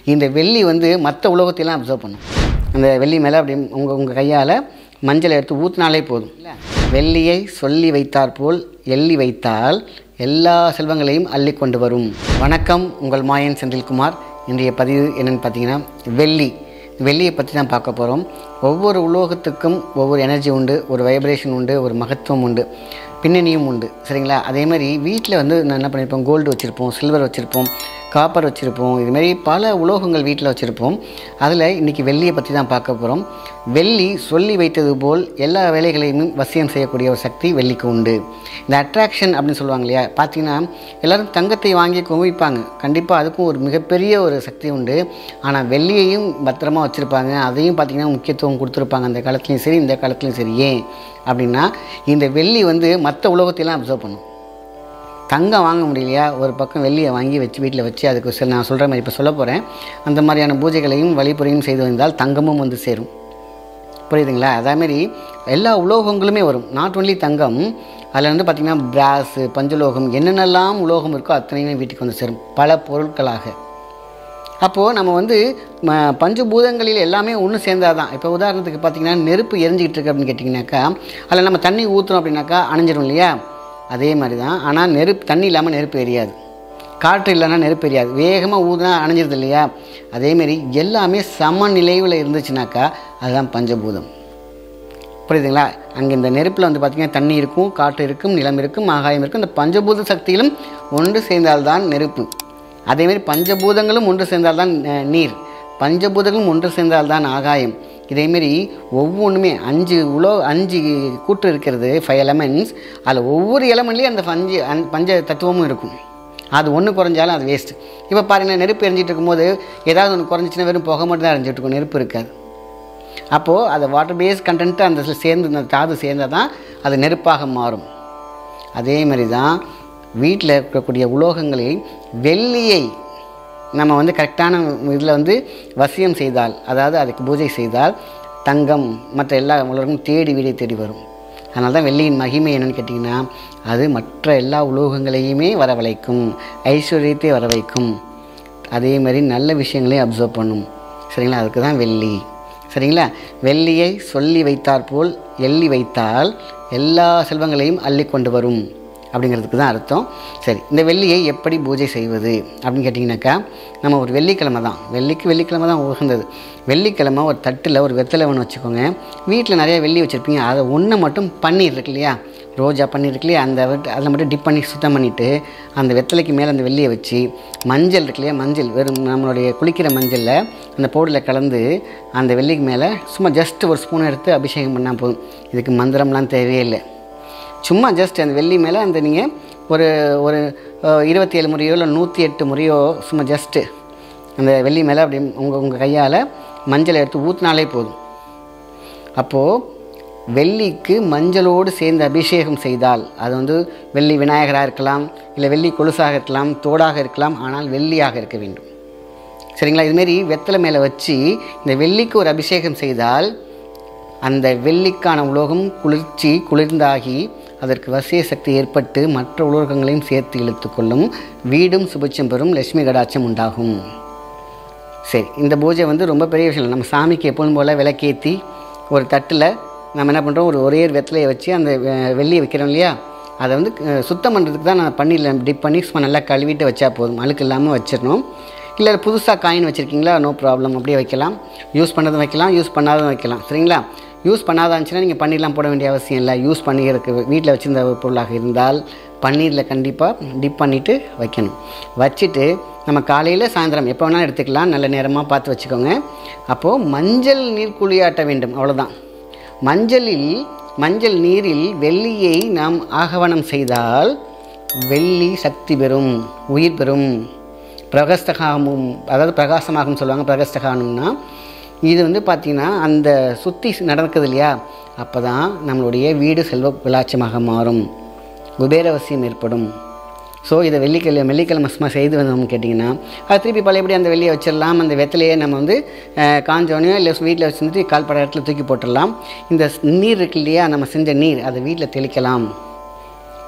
இந்த வெள்ளி வந்து மற்ற உலோகத்தையெல்லாம் அப்சர்வ் பண்ணும் அந்த வெள்ளி மேலே அப்படி உங்கள் உங்கள் கையால் மஞ்சளை எடுத்து ஊற்றினாலே போதும் வெள்ளியை சொல்லி வைத்தாற் போல் எள்ளி வைத்தால் எல்லா செல்வங்களையும் அள்ளி கொண்டு வரும் வணக்கம் உங்கள் மாயன் செந்தில்குமார் இன்றைய பதிவு என்னென்னு பார்த்தீங்கன்னா வெள்ளி வெள்ளியை பற்றி தான் பார்க்க போகிறோம் ஒவ்வொரு உலோகத்துக்கும் ஒவ்வொரு எனர்ஜி உண்டு ஒரு வைப்ரேஷன் உண்டு ஒரு மகத்துவம் உண்டு பின்னணியும் உண்டு சரிங்களா அதே மாதிரி வீட்டில் வந்து நான் என்ன பண்ணியிருப்போம் கோல்டு வச்சுருப்போம் சில்வர் வச்சுருப்போம் காப்பர் வச்சுருப்போம் இதுமாரி பல உலோகங்கள் வீட்டில் வச்சுருப்போம் அதில் இன்றைக்கி வெள்ளியை பற்றி தான் பார்க்க போகிறோம் வெள்ளி சொல்லி வைத்தது போல் எல்லா வேலைகளையும் வசியம் செய்யக்கூடிய ஒரு சக்தி வெள்ளிக்கு உண்டு இந்த அட்ராக்ஷன் அப்படின்னு சொல்லுவாங்க இல்லையா பார்த்தீங்கன்னா எல்லோரும் தங்கத்தை வாங்கி குவிப்பாங்க கண்டிப்பாக அதுக்கும் ஒரு மிகப்பெரிய ஒரு சக்தி உண்டு ஆனால் வெள்ளியையும் பத்திரமா வச்சுருப்பாங்க அதையும் பார்த்திங்கன்னா முக்கியத்துவம் கொடுத்துருப்பாங்க அந்த காலத்துலேயும் சரி இந்த காலத்துலேயும் சரி ஏன் அப்படின்னா இந்த வெள்ளி வந்து மற்ற உலோகத்தையெல்லாம் அப்சர்வ் பண்ணும் தங்கம் வாங்க முடியலையா ஒரு பக்கம் வெள்ளியை வாங்கி வச்சு வீட்டில் வச்சு அதுக்கு சில நான் சொல்கிற மாதிரி இப்போ சொல்ல போகிறேன் அந்த மாதிரியான பூஜைகளையும் வழிபுறையும் செய்து வந்தால் தங்கமும் வந்து சேரும் புரியுதுங்களா அதேமாரி எல்லா உலோகங்களுமே வரும் நாட் ஒன்லி தங்கம் அதில் வந்து பார்த்திங்கன்னா பிராஸு பஞ்சலோகம் என்னென்னலாம் உலோகம் இருக்கோ அத்தனையுமே வீட்டுக்கு வந்து சேரும் பல பொருட்களாக அப்போது நம்ம வந்து ம பஞ்சபூதங்களில் எல்லாமே ஒன்று சேர்ந்தாதான் தான் இப்போ உதாரணத்துக்கு பார்த்திங்கன்னா நெருப்பு எரிஞ்சிக்கிட்டு இருக்கு அப்படின்னு கேட்டிங்கனாக்கா அதில் நம்ம தண்ணி ஊற்றுறோம் அப்படின்னாக்கா அணைஞ்சிரும் இல்லையா அதே மாதிரி தான் ஆனால் நெருப்பு தண்ணி இல்லாமல் நெருப்பு எரியாது காற்று இல்லைன்னா நெருப்பு எரியாது வேகமாக ஊதுனா அணைஞ்சிருது இல்லையா அதேமாரி எல்லாமே சமநிலைவில் இருந்துச்சுனாக்கா அதுதான் பஞ்சபூதம் புரியுதுங்களா அங்கே இந்த நெருப்பில் வந்து பார்த்திங்கன்னா தண்ணி இருக்கும் காற்று இருக்கும் நிலம் இருக்கும் ஆகாயம் இருக்கும் இந்த பஞ்சபூத சக்தியிலும் ஒன்று சேர்ந்தால்தான் நெருப்பு அதேமாரி பஞ்சபூதங்களும் ஒன்று சேர்ந்தால்தான் அஹ், நீர் பஞ்சபூதங்களும் ஒன்று சேர்ந்தால்தான் ஆகாயம் இதேமாரி ஒவ்வொன்றுமே அஞ்சு உலோ அஞ்சு கூட்டு இருக்கிறது ஃபைவ் எலமெண்ட்ஸ் அதில் ஒவ்வொரு எலமெண்ட்லேயும் அந்த பஞ்சு அந் பஞ்ச தத்துவமும் இருக்கும் அது ஒன்று குறைஞ்சாலும் அது வேஸ்ட் இப்போ பாருங்கள் நெருப்பு எரிஞ்சிட்டு இருக்கும்போது ஏதாவது ஒன்று குறைஞ்சிச்சுன்னா வெறும் புகை மட்டும் தான் எரிஞ்சிட்டு இருக்கும் நெருப்பு இருக்காது அப்போது அது வாட்டர் பேஸ் கண்டென்ட்டு அந்த இதுல சேர்ந்து அந்த தாது சேர்ந்தால் தான் அது நெருப்பாக மாறும் அதே மாதிரி தான் வீட்டில் இருக்கக்கூடிய உலோகங்களை வெள்ளியை நம்ம வந்து கரெக்டான இதில் வந்து வசியம் செய்தால் அதாவது அதுக்கு பூஜை செய்தால் தங்கம் மற்ற எல்லா உலகமும் தேடி வீடை தேடி வரும் அதனால தான் வெள்ளியின் மகிமை என்னன்னு கேட்டிங்கன்னா அது மற்ற எல்லா உலோகங்களையுமே வரவழைக்கும் ஐஸ்வர்யத்தை வர வைக்கும் அதே மாதிரி நல்ல விஷயங்களையும் அப்சர்வ் பண்ணும் சரிங்களா அதுக்கு தான் வெள்ளி சரிங்களா வெள்ளியை சொல்லி வைத்தாற் போல் எள்ளி வைத்தால் எல்லா செல்வங்களையும் அள்ளி கொண்டு வரும் அப்படிங்கிறதுக்கு தான் அர்த்தம் சரி இந்த வெள்ளியை எப்படி பூஜை செய்வது அப்படின்னு கேட்டிங்கனாக்கா நம்ம ஒரு வெள்ளிக்கிழமை தான் வெள்ளிக்கு வெள்ளிக்கிழமை தான் உகந்தது வெள்ளிக்கிழமை ஒரு தட்டில் ஒரு வெத்தலை ஒன்று வச்சுக்கோங்க வீட்டில் நிறைய வெள்ளி வச்சுருப்பீங்க அதை ஒன்று மட்டும் பன்னீர் இருக்கு இல்லையா ரோஜா பன்னீர் இருக்கு இல்லையா அந்த வெட்- அதில் மட்டும் டிப் பண்ணி சுத்தம் பண்ணிவிட்டு அந்த வெத்தலைக்கு மேலே அந்த வெள்ளியை வச்சு மஞ்சள் இருக்கு இல்லையா மஞ்சள் வெறும் நம்மளுடைய குளிக்கிற மஞ்சளில் அந்த பவுடரில் கலந்து அந்த வெள்ளிக்கு மேலே சும்மா ஜஸ்ட் ஒரு ஸ்பூன் எடுத்து அபிஷேகம் பண்ணால் போதும் இதுக்கு மந்திரம்லாம் தேவையே இல்லை சும்மா ஜஸ்ட் அந்த வெள்ளி மேலே அந்த நீங்கள் ஒரு ஒரு இருபத்தி ஏழு முறையோ இல்லை நூற்றி எட்டு முறையோ சும்மா ஜஸ்ட்டு அந்த வெள்ளி மேலே அப்படி உங்கள் உங்கள் கையால் மஞ்சளை எடுத்து ஊற்றினாலே போதும் அப்போது வெள்ளிக்கு மஞ்சளோடு சேர்ந்து அபிஷேகம் செய்தால் அது வந்து வெள்ளி விநாயகராக இருக்கலாம் இல்லை வெள்ளி கொலுசாக இருக்கலாம் தோடாக இருக்கலாம் ஆனால் வெள்ளியாக இருக்க வேண்டும் சரிங்களா இதுமாரி வெத்தலை மேலே வச்சு இந்த வெள்ளிக்கு ஒரு அபிஷேகம் செய்தால் அந்த வெள்ளிக்கான உலோகம் குளிர்ச்சி குளிர்ந்தாகி அதற்கு வசிய சக்தி ஏற்பட்டு மற்ற உலோகங்களையும் சேர்த்து இழுத்துக்கொள்ளும் வீடும் சுபிட்சம் பெறும் லட்சுமி கடாட்சம் உண்டாகும் சரி இந்த பூஜை வந்து ரொம்ப பெரிய விஷயம் இல்லை. நம்ம சாமிக்கு எப்போதும் போல் விளக்கேற்றி ஒரு தட்டில் நம்ம என்ன பண்ணுறோம் ஒரு ஒரே ஒரு வெத்தலையை வச்சு அந்த அஹ், வெள்ளியை வைக்கிறோம் இல்லையா அதை வந்து அஹ், சுத்தம் பண்ணுறதுக்கு தான் நான் பண்ணிடல டிப் பண்ணி சும்மா நல்லா கழுவிட்டு வச்சா போதும் அழுக்கு இல்லாமல் வச்சிடணும் இல்லை புதுசாக காயின் வச்சுருக்கீங்களா நோ ப்ராப்ளம் அப்படியே வைக்கலாம் யூஸ் பண்ணதும் வைக்கலாம் யூஸ் பண்ணாததும் வைக்கலாம் சரிங்களா யூஸ் பண்ணாத இருந்துச்சுன்னா நீங்கள் பன்னீர்லாம் போட வேண்டிய அவசியம் இல்லை யூஸ் பண்ணிக்கிறதுக்கு வீட்டில் வச்சுருந்த ஒரு பொருளாக இருந்தால் பன்னீரில் கண்டிப்பாக டிப் பண்ணிவிட்டு வைக்கணும் வச்சுட்டு நம்ம காலையில் சாயந்தரம் எப்போ வேணாலும் எடுத்துக்கலாம் நல்ல நேரமாக பார்த்து வச்சுக்கோங்க அப்போது மஞ்சள் நீர் குளியாட்ட வேண்டும் அவ்வளோதான் மஞ்சளில் மஞ்சள் நீரில் வெள்ளியை நாம் ஆகவனம் செய்தால் வெள்ளி சக்தி பெறும் உயிர் பெறும் பிரகஸ்தகாமும் அதாவது பிரகாசமாகும் சொல்லுவாங்க பிரகஸ்தகானம்னா இது வந்து பார்த்திங்கன்னா அந்த சுற்றி நடக்குது இல்லையா அப்போ தான் நம்மளுடைய வீடு செல்வ விளாச்சமாக மாறும் குபேரவசியம் ஏற்படும் ஸோ இதை வெள்ளிக்கிழமை வெள்ளிக்கிழமை சும்மா செய்து வந்தோம்னு கேட்டிங்கன்னா அது திருப்பி பழையபடி அந்த வெள்ளியை வச்சிடலாம் அந்த வெத்தலையை நம்ம வந்து அஹ், காஞ்சோனையோ இல்லை வீட்டில் வச்சுருந்துட்டு கால்பட இடத்துல தூக்கி போட்டுடலாம் இந்த ஸ்- நீர் இருக்கு இல்லையா நம்ம செஞ்ச நீர் அதை வீட்டில் தெளிக்கலாம்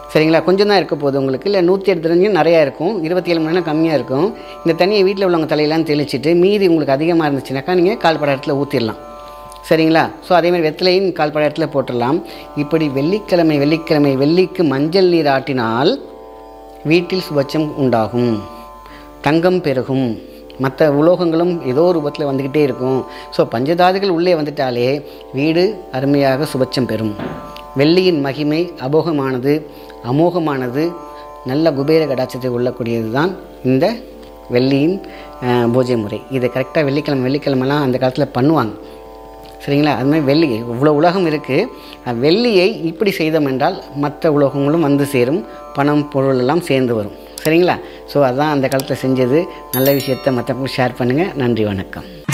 சரிங்களா கொஞ்சம் தான் இருக்க போகுது உங்களுக்கு இல்லை நூற்றி எட்டு தெரிஞ்சும் நிறையா இருக்கும் இருபத்தி ஏழு மணி நேரம் கம்மியாக இருக்கும் இந்த தண்ணியை வீட்டில் உள்ளவங்க தலையெல்லாம் தெளிச்சிட்டு மீதி உங்களுக்கு அதிகமாக இருந்துச்சுனாக்கா நீங்கள் கால்பட இடத்துல ஊற்றிடலாம் சரிங்களா ஸோ அதேமாதிரி வெத்தலையும் கால்பட இடத்துல போட்டுடலாம் இப்படி வெள்ளிக்கிழமை வெள்ளிக்கிழமை வெள்ளிக்கு மஞ்சள் நீர் ஆட்டினால் வீட்டில் சுபட்சம் உண்டாகும் தங்கம் பெருகும் மற்ற உலோகங்களும் ஏதோ ரூபத்தில் வந்துக்கிட்டே இருக்கும் ஸோ பஞ்சதாதுகள் உள்ளே வந்துட்டாலே வீடு அருமையாக சுபட்சம் பெறும் வெள்ளியின் மகிமை அபோகமானது அமோகமானது நல்ல குபேர கடாட்சத்தை உள்ளக்கூடியது தான் இந்த வெள்ளியின் அஹ், பூஜை முறை இதை கரெக்டாக வெள்ளிக்கிழமை வெள்ளிக்கிழமெல்லாம் அந்த காலத்தில் பண்ணுவாங்க சரிங்களா அது மாதிரி வெள்ளி இவ்வளோ உலகம் இருக்குது வெள்ளியை இப்படி செய்தோம் என்றால் மற்ற உலகங்களும் வந்து சேரும் பணம் பொருள் எல்லாம் சேர்ந்து வரும் சரிங்களா ஸோ அதான் அந்த காலத்தில் செஞ்சது நல்ல விஷயத்தை மற்றவங்களுக்கு ஷேர் பண்ணுங்கள் நன்றி வணக்கம்